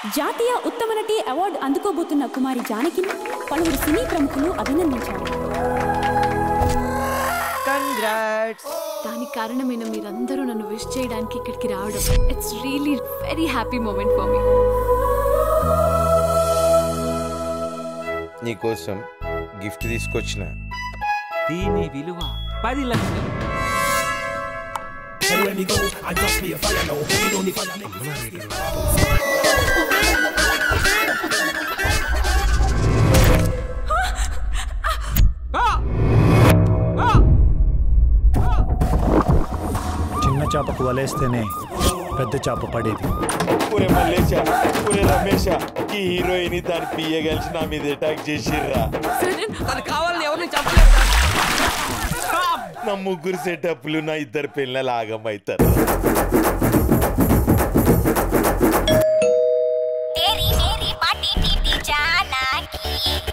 జాతీయ ఉత్తమ నటి అవార్డు అందుకోబోతున్న కుమారి జానకిని పలువురు సినీ ప్రముఖులు అభినందించారు కంగ్రాట్స్ దానికి కారణమైన మీరందరూ నన్ను విష్ చేయడానికి ఇక్కడికి రావడం it's really very happy moment for me నీకోసం గిఫ్ట్ తీసుకొచ్చిన దీని విలువ పది లక్షలు ఆ! ఆ! చిన్న చేపకు వలేస్తేనే పెద్ద చేప పడేది ఒరే మల్లేశ ఒరే రమేష ఈ హీరోయిన్ దాని పియ్య కలిసి నా మీద అటాక్ చేసిర్రా తను కావాలని ఎవరిని చెప్పలేదు నా ముగ్గురు సెటప్లు నా ఇద్దరు పిల్లలు ఆగం అవుతారు तेरी मेरी पार्टी टीटी जाना की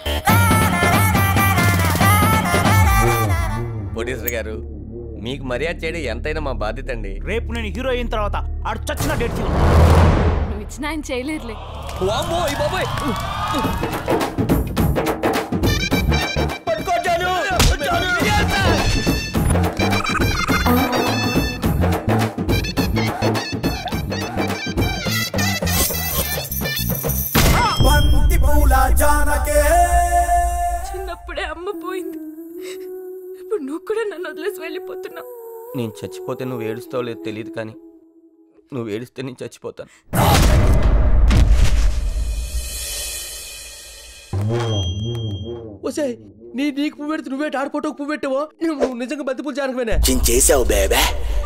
ప్రొడ్యూసర్ గారు మీకు మర్యాద చేయడం ఎంతైనా మా బాధ్యత అండి రేపు నేను హీరో అయిన తర్వాత ఆడు చచ్చిన డేట్ నువ్వు ఇచ్చిన ఆయన చేయలేరులే వామ్మో, ఈ బాబోయ్. పట్టుకోవచ్చాను. చిన్నప్పుడే అమ్మ పోయింది ఇప్పుడు నువ్వు కూడా నన్ను వదిలేసి వెళ్ళిపోతున్నావు నేను చచ్చిపోతే నువ్వు ఏడుస్తావు లేదు తెలియదు కానీ నువ్వు ఏడిస్తే నేను చచ్చిపోతాను ఒసే నీ నీకు పువ్వు పెడితే నువ్వే ఆడిపోటకు పువ్వు పెట్టావో నువ్వు నిజంగా బంతి పూలు జానకమేనా చించేసావు బేబే